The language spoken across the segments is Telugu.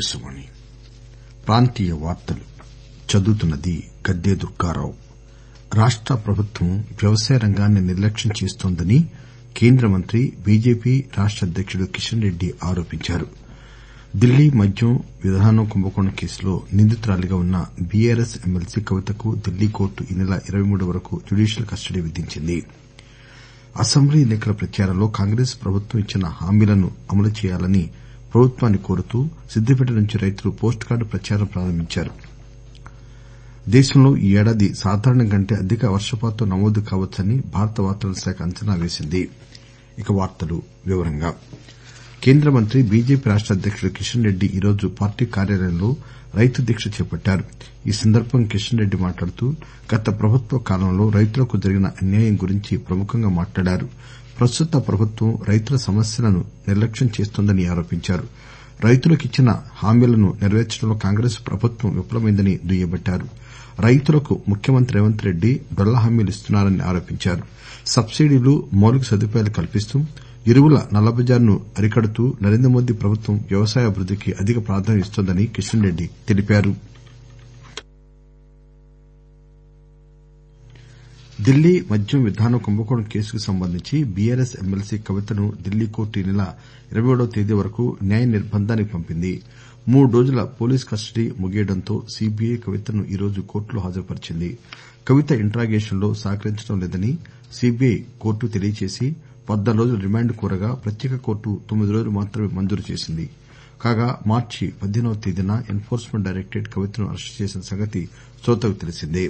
ఆకాశవాణి ప్రాంతీయ వార్తలు చదువుతున్నది గద్దె దుర్గారావు రాష్ట ప్రభుత్వం వ్యవసాయ రంగాన్ని నిర్లక్ష్యం చేస్తోందని కేంద్ర మంత్రి బీజేపీ రాష్ట అధ్యకుడు కిషన్ రెడ్డి ఆరోపించారు ఢిల్లీ మద్యం విధానం కుంభకోణం కేసులో నిందితురాలిగా ఉన్న బీఆర్ఎస్ ఎమ్మెల్సీ కవితకు ఢిల్లీ కోర్టు ఈ నెల ఇరవై మూడు వరకు జ్యుడీషియల్ కస్టడీ విధించింది అసెంబ్లీ ఎన్ని కల ప్రచారంలో కాంగ్రెస్ ప్రభుత్వం ఇచ్చిన హామీలను అమలు చేయాలని ప్రభుత్వాన్ని కోరుతూ సిద్దిపేట నుంచి రైతులు పోస్ట్ కార్డు ప్రచారం ప్రారంభించారు దేశంలో ఈ ఏడాది సాధారణం కంటే అధిక వర్షపాతం నమోదు కావచ్చని భారత వాతావరణ శాఖ అంచనా వేసింది కేంద్ర మంత్రి బీజేపీ రాష్ట అధ్యకుడు కిషన్ రెడ్డి ఈరోజు పార్టీ కార్యాలయంలో రైతు దీక్ష చేపట్టారు ఈ సందర్బంగా కిషన్ రెడ్డి మాట్లాడుతూ గత ప్రభుత్వ కాలంలో రైతులకు జరిగిన అన్యాయం గురించి ప్రముఖంగా మాట్లాడారు ప్రస్తుత ప్రభుత్వం రైతుల సమస్యలను నిర్లక్ష్యం చేస్తోందని ఆరోపించారు రైతులకు ఇచ్చిన హామీలను నెరవేర్చడంలో కాంగ్రెస్ ప్రభుత్వం విఫలమైందని దుయ్యబట్టారు రైతులకు ముఖ్యమంత్రి రేవంత్ రెడ్డి డొల్ల హామీలు ఇస్తున్నారని ఆరోపించారు సబ్సిడీలు మౌలిక సదుపాయాలు కల్పిస్తూ ఎరువుల నల్లబజారును అరికడుతూ నరేంద్రమోదీ ప్రభుత్వం వ్యవసాయ అభివృద్దికి అధిక ప్రాధాన్యం ఇస్తోందని కిషన్ రెడ్డి తెలిపారు ఢిల్లీ మద్యం విధానం కుంభకోణం కేసుకు సంబంధించి బీఆర్ఎస్ ఎమ్మెల్సీ కవితను ఢిల్లీ కోర్టు ఈ నెల ఇరవై ఏడవ తేదీ వరకు న్యాయ నిర్బంధానికి పంపింది మూడు రోజుల పోలీస్ కస్టడీ ముగియడంతో సీబీఐ కవితను ఈరోజు కోర్టులో హాజరుపరిచింది కవిత ఇంట్రాగేషన్ లో సహకరించడం లేదని సీబీఐ కోర్టుకు తెలియజేసి పద్నాలుగు రోజుల రిమాండ్ కోరగా ప్రత్యేక కోర్టు తొమ్మిది రోజులు మాత్రమే మంజూరు చేసింది కాగా మార్చి పదిహేనవ తేదీన ఎన్ ఫోర్స్మెంట్ డైరెక్టరేట్ కవితను అరెస్టు చేసిన సంగతి శ్రోతలకు తెలిసిందే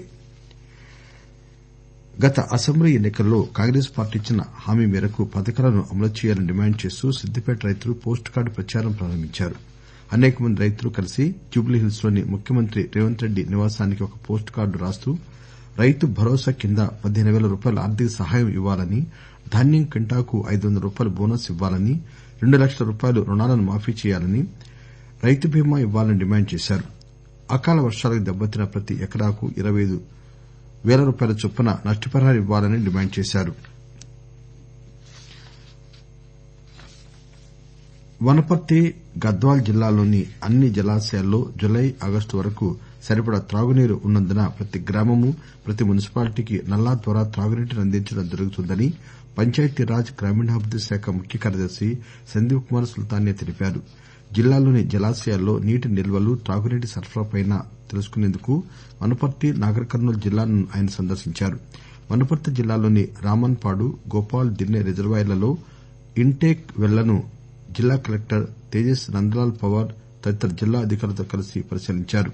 గత అసెంబ్లీ ఎన్ని కల్లో కాంగ్రెస్ పార్టీ ఇచ్చిన హామీ మేరకు పథకాలను అమలు చేయాలని డిమాండ్ చేస్తూ సిద్దిపేట రైతులు పోస్ట్ కార్డు ప్రచారం ప్రారంభించారు అనేక మంది రైతులు కలిసి జుబ్లీహిల్స్ లోని ముఖ్యమంత్రి రేవంత్ రెడ్డి నివాసానికి ఒక పోస్ట్ కార్డు రాస్తూ రైతు భరోసా కింద పదిహేను పేల రూపాయల ఆర్థిక సహాయం ఇవ్వాలని ధాన్యం క్వింటాకు ఐదు వందల రూపాయల బోనస్ ఇవ్వాలని రెండు లక్షల రూపాయలు రుణాలను మాఫీ చేయాలని రైతు బీమా ఇవ్వాలని డిమాండ్ చేశారు అకాల వర్షాలకు దెబ్బతిన్న ప్రతి ఎకరాకు ఇరవై ఐదు పేల రూపాయల చొప్పున నష్టపరిహారం ఇవ్వాలని డిమాండ్ చేశారు వనపర్తి గద్వాల జిల్లాలోని అన్ని జలాశయాల్లో జులై ఆగస్టు వరకు సరిపడా త్రాగునీరు ఉన్నందున ప్రతి గ్రామం ప్రతి మున్సిపాలిటీకి నల్లా ద్వారా త్రాగునీటిని అందించడం జరుగుతుందని పంచాయతీరాజ్ గ్రామీణాభివృద్ది శాఖ ముఖ్య కార్యదర్శి సందీప్ కుమార్ సుల్తానియా తెలిపారు జిల్లాలోని జలాశయాల్లో నీటి నిల్వలు త్రాగునీటి సరఫరాపై తెలుసుకునేందుకు వనపర్తి నాగర్ కర్నూల్ జిల్లాలను ఆయన సందర్శించారు వనపర్తి జిల్లాలోని రామన్పాడు గోపాల్ దిన్నె రిజర్వాయర్లలో ఇంటేక్ పెళ్లను జిల్లా కలెక్టర్ తేజస్ నందలాల్ పవార్ తదితర జిల్లా అధికారులతో కలిసి పరిశీలించారు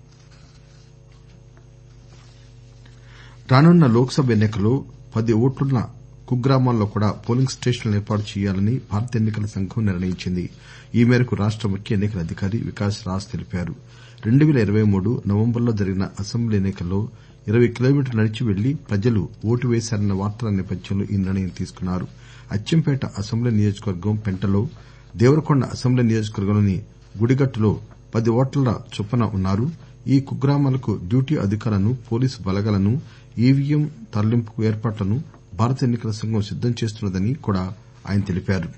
రానున్న లోక్ సభ ఎన్ని కల్లో పది ఓట్లున్న కుగ్రామాల్లో కూడా పోలింగ్ స్టేషన్లను ఏర్పాటు చేయాలని భారత ఎన్ని కల సంఘం నిర్ణయించింది ఈ మేరకు రాష్ట ముఖ్య ఎన్ని కల అధికారి వికాస్ రాజ్ తెలిపారు రెండు పేల ఇరవై మూడు నవంబర్లో జరిగిన అసెంబ్లీ ఎన్ని కల్లో ఇరవై కిలోమీటర్లు నడిచి పెళ్లి ప్రజలు ఓటు వేశారన్న వార్తల నేపథ్యంలో ఈ నిర్ణయం తీసుకున్నారు అచ్చంపేట అసెంబ్లీ నియోజకవర్గం పెంటలో దేవరకొండ అసెంబ్లీ నియోజకవర్గంలోని గుడిగట్టులో పది ఓటర్ల చొప్పున ఉన్నారు ఈ కుగ్రామాలకు డ్యూటీ అధికారులను పోలీసు బలగాలను ఈవీఎం తరలింపుకు ఏర్పాట్లను భారత ఎన్ని కల సంఘం సిద్దం చేస్తున్నదని కూడా ఆయన తెలిపారు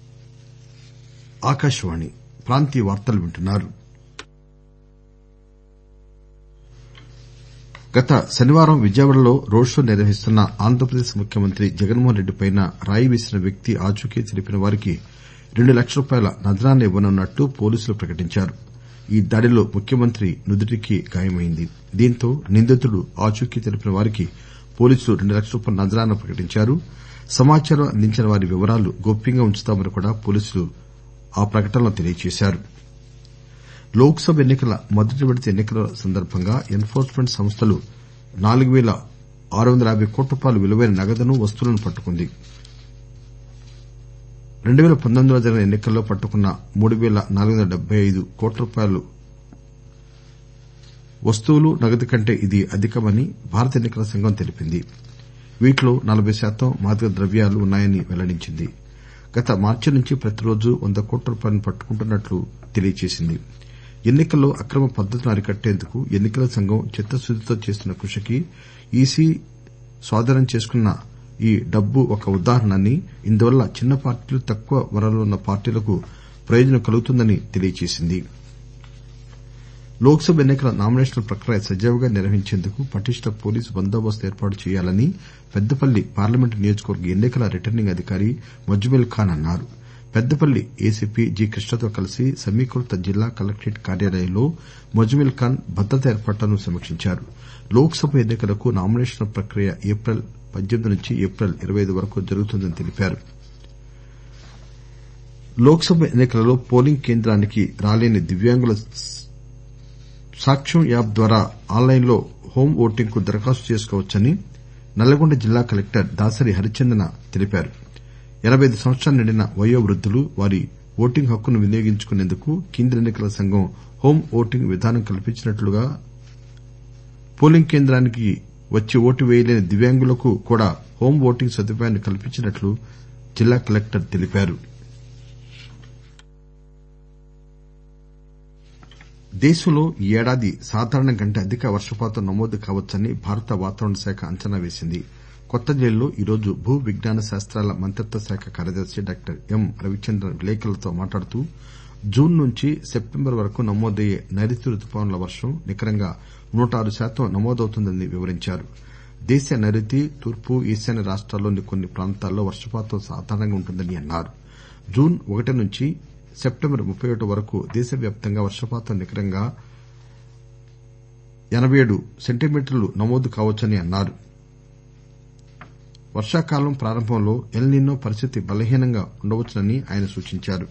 గత శనివారం విజయవాడలో రోడ్ షో నిర్వహిస్తున్న ఆంధ్రప్రదేశ్ ముఖ్యమంత్రి జగన్మోహన్ రెడ్డిపై రాయి వేసిన వ్యక్తి ఆచూకీ తెలిపిన వారికి రెండు లక్షల రూపాయల నజరానా ఇవ్వనున్నట్లు పోలీసులు ప్రకటించారు ఈ దాడిలో ముఖ్యమంత్రి నుదుటికి గాయమైంది దీంతో నిందితుడు ఆచూకీ తెలిపిన వారికి పోలీసులు రెండు లక్షల రూపాయల నజరానా ప్రకటించారు సమాచారం అందించిన వారి వివరాలు గోప్యంగా ఉంచుతామని కూడా పోలీసులు ఆ ప్రకటనలో తెలియజేశారు లోక్ సభ ఎన్ని కల మొదటి విడత ఎన్ని కల సందర్బంగా ఎన్ ఫోర్స్మెంట్ సంస్థలు నాలుగు పేల ఆరు వందల యాబై కోట్ల రూపాయల విలువైన నగదును వస్తువులను పట్టుకుంది రెండు పేల పంతొమ్మిదిలో జరిగిన ఎన్ని కల్లో పట్టుకున్న మూడు పేల నాలుగు వందల డెబ్బై ఐదు కోట్ల రూపాయల వస్తువులు నగదు కంటే ఇది అధికమని భారత ఎన్ని కల సంఘం తెలిపింది వీటిలో నలబై శాతం మాదక ద్రవ్యాలు ఉన్నాయని వెల్లడించింది గత మార్చి నుంచి ప్రతిరోజూ వంద కోట్ల రూపాయలను పట్టుకుంటున్నట్లు తెలియజేసింది ఎన్ని కల్లో అక్రమ పద్దతులను అరికట్టేందుకు ఎన్ని కల సంఘం చిత్తశుద్దితో చేస్తున్న కృషికి ఈసీ స్వాధీనం చేసుకున్న ఈ డబ్బు ఒక ఉదాహరణ అని ఇందువల్ల చిన్న పార్టీలు తక్కువ వనరులున్న పార్టీలకు ప్రయోజనం కలుగుతుందని తెలియజేసింది లోక్ సభ ఎన్ని కల నామినేషన్ల ప్రక్రియ సజావుగా నిర్వహించేందుకు పటిష్ట పోలీసు బందోబస్తు ఏర్పాటు చేయాలని పెద్దపల్లి పార్లమెంటు నియోజకవర్గ ఎన్ని కల రిటర్నింగ్ అధికారి మజ్మల్ ఖాన్ అన్నారు పెద్దపల్లి ఏసీపీ జి కృష్ణతో కలిసి సమీకృత జిల్లా కలెక్టరేట్ కార్యాలయంలో మజ్మల్ ఖాన్ భద్రతా ఏర్పాట్లను సమీక్షించారు లోక్ సభ ఎన్ని కలకు నామినేషన్ల ప్రక్రియ ఏప్రిల్ పద్దెనిమిది నుంచి ఏప్రిల్ ఇరవై ఐదు వరకు జరుగుతుందని తెలిపారు లోక్ సభ ఎన్ని కలలో పోలింగ్ కేంద్రానికి రాలేని దివ్యాంగుల సాక్ష్యం యాప్ ద్వారా ఆన్ లైన్ లో హోం ఓటింగ్ కు దరఖాస్తు చేసుకోవచ్చని నల్లగొండ జిల్లా కలెక్టర్ దాసరి హరిచందన తెలిపారు ఎనబై ఐదు సంవత్సరాలు నిండిన వయో వృద్దులు వారి ఓటింగ్ హక్కును వినియోగించుకునేందుకు కేంద్ర ఎన్ని కల సంఘం హోం ఓటింగ్ విధానం కల్పించినట్లుగా పోలింగ్ కేంద్రానికి వచ్చి ఓటు వేయలేని దివ్యాంగులకు కూడా హోం ఓటింగ్ సదుపాయాన్ని కల్పించినట్లు జిల్లా కలెక్టర్ తెలిపారు దేశంలో ఈ ఏడాది సాధారణం కంటే అధిక వర్షపాతం నమోదు కావచ్చని భారత వాతావరణ శాఖ అంచనా వేసింది కొత్త ఢిల్లీలో ఈరోజు భూ విజ్ఞాన శాస్తాల మంత్రిత్వ శాఖ కార్యదర్శి డాక్టర్ ఎం రవిచంద్రన్ విలేకరులతో మాట్లాడుతూ జూన్ నుంచి సెప్టెంబర్ వరకు నమోదయ్యే నైరుతి రుతుపవనాల వర్షం నికరంగా నూట ఆరు శాతం నమోదవుతుందని వివరించారు దేశ నైరుతి తూర్పు ఈశాన్య రాష్టాల్లోని కొన్ని ప్రాంతాల్లో వర్షపాతం సాధారణంగా ఉంటుందని అన్నారు జూన్ ఒకటి నుంచి సెప్టెంబర్ ముప్పై ఒకటి వరకు దేశవ్యాప్తంగా వర్షపాతం నికరంగా ఎనబై ఏడు సెంటీమీటర్లు నమోదు కావచ్చని అన్నారు వర్షాకాలం ప్రారంభంలో ఎల్ నినో పరిస్థితి బలహీనంగా ఉండవచ్చునని ఆయన సూచించారు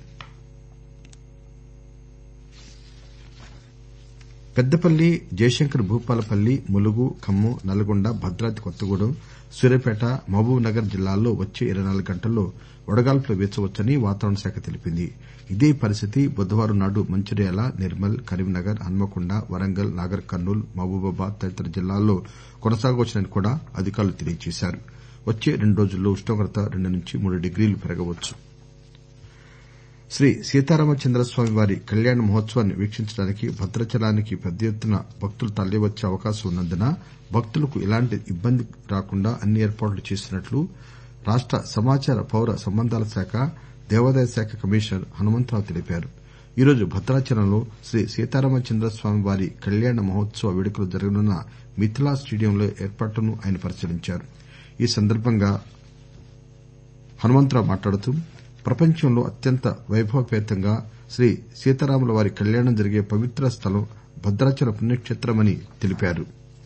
పెద్దపల్లి జయశంకర్ భూపాలపల్లి ములుగు ఖమ్మం నల్గొండ భద్రాద్రి కొత్తగూడెం సూర్యాపేట మహబూబ్ నగర్ జిల్లాల్లో వచ్చే ఇరవై నాలుగు గంటల్లో వడగాల్పులు వీచవచ్చని వాతావరణ శాఖ తెలిపింది ఇదే పరిస్థితి బుధవారం నాడు మంచిర్యాల నిర్మల్ కరీంనగర్ హన్మకొండ వరంగల్ నాగర్ కర్నూల్ మహబూబాబాద్ తదితర జిల్లాల్లో కొనసాగవచ్చునని కూడా అధికారులు తెలియజేశారు వచ్చే రెండు రోజుల్లో ఉష్ణోగ్రత రెండు నుంచి మూడు డిగ్రీలు పెరగవచ్చు శ్రీ సీతారామచంద్రస్వామి వారి కళ్యాణ మహోత్సవాన్ని వీక్షించడానికి భద్రాచలానికి పెద్ద ఎత్తున భక్తులు తరలివచ్చే అవకాశం ఉన్నందున భక్తులకు ఎలాంటి ఇబ్బంది రాకుండా అన్ని ఏర్పాట్లు చేసినట్లు రాష్ట సమాచార పౌర సంబంధాల శాఖ దేవాదాయ శాఖ కమిషనర్ హనుమంతరావు తెలిపారు ఈరోజు భద్రాచలంలో శ్రీ సీతారామచంద్రస్వామి వారి కళ్యాణ మహోత్సవ వేడుకలు జరగనున్న మిథిలా స్టేడియంలో ఏర్పాట్లను ఆయన పరిశీలించారు ఈ సందర్బంగా హనుమంతరావు మాట్లాడుతూ ప్రపంచంలో అత్యంత వైభవపేతంగా శ్రీ సీతారాముల వారి కళ్యాణం జరిగే పవిత్ర స్థలం భద్రాచలం పుణ్యక్షేత్రమని తెలిపారు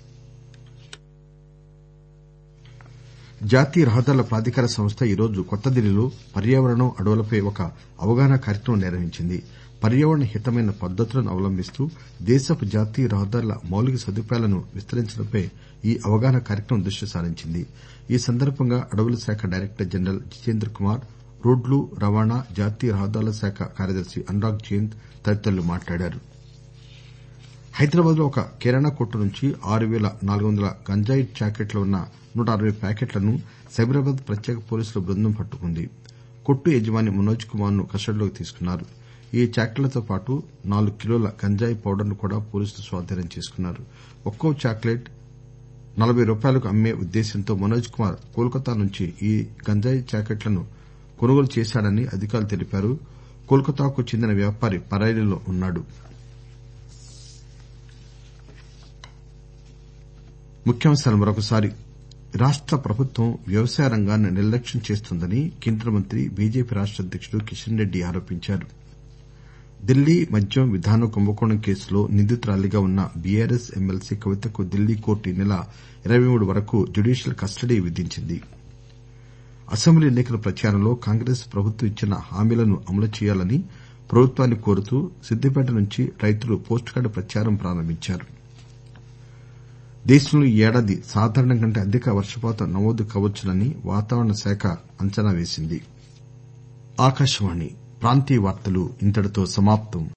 జాతీయ రహదారుల ప్రాధికార సంస్థ ఈరోజు కొత్తదిల్లీలో పర్యావరణం అడవులపై ఒక అవగాహన కార్యక్రమం నిర్వహించింది పర్యావరణ హితమైన పద్దతులను అవలంబిస్తూ దేశపు జాతీయ రహదారుల మౌలిక సదుపాయాలను విస్తరించడంపై ఈ అవగాహన కార్యక్రమం దృష్టి సారించింది ఈ సందర్బంగా అడవుల శాఖ డైరెక్టర్ జనరల్ జితేంద్ర కుమార్ రోడ్లు రవాణా జాతీయ రహదారుల శాఖ కార్యదర్శి అనురాగ్ జయంత్ తదితరులు మాట్లాడారు హైదరాబాద్ లో ఒక కిరాణా కొట్టు నుంచి ఆరు పేల నాలుగు వందల గంజాయి ప్యాకెట్లు ఉన్న నూట అరవై ప్యాకెట్లను సైబరాబాద్ ప్రత్యేక పోలీసుల బృందం పట్టుకుంది కొట్టు యజమాని మనోజ్ కుమార్ ను కస్టడీలోకి తీసుకున్నారు ఈ చాక్లెట్లతో పాటు నాలుగు కిలోల గంజాయి పౌడర్ ను కూడా పోలీసులు స్వాధీనం చేసుకున్నారు ఒక్కో చాక్లెట్ నలబై రూపాయలకు అమ్మే ఉద్దేశ్యంతో మనోజ్ కుమార్ కోల్కతా నుంచి ఈ గంజాయి ప్యాకెట్లను కొనుగోలు చేశాడని అధికారులు తెలిపారు కోల్కతాకు చెందిన వ్యాపారి పరారీలో ఉన్నాడు రాష్ట ప్రభుత్వం వ్యవసాయ రంగాన్ని నిర్లక్ష్యం చేస్తోందని కేంద్ర మంత్రి బీజేపీ రాష్ట అధ్యకుడు కిషన్ రెడ్డి ఆరోపించారు ఢిల్లీ మద్యం విధానం కుంభకోణం కేసులో నిందితురాలిగా ఉన్న బీఆర్ఎస్ ఎమ్మెల్సీ కవితకు ఢిల్లీ కోర్టు ఈ నెల ఇరవై మూడు వరకు జ్యుడీషియల్ కస్టడీ విధించింది అసెంబ్లీ ఎన్ని కల ప్రచారంలో కాంగ్రెస్ ప్రభుత్వం ఇచ్చిన హామీలను అమలు చేయాలని ప్రభుత్వాన్ని కోరుతూ సిద్దిపేట నుంచి రైతులు పోస్ట్ కార్డు ప్రచారం ప్రారంభించారు దేశంలో ఈ ఏడాది సాధారణం కంటే అధిక వర్షపాతం నమోదు కావచ్చునని వాతావరణ శాఖ అంచనా వేసింది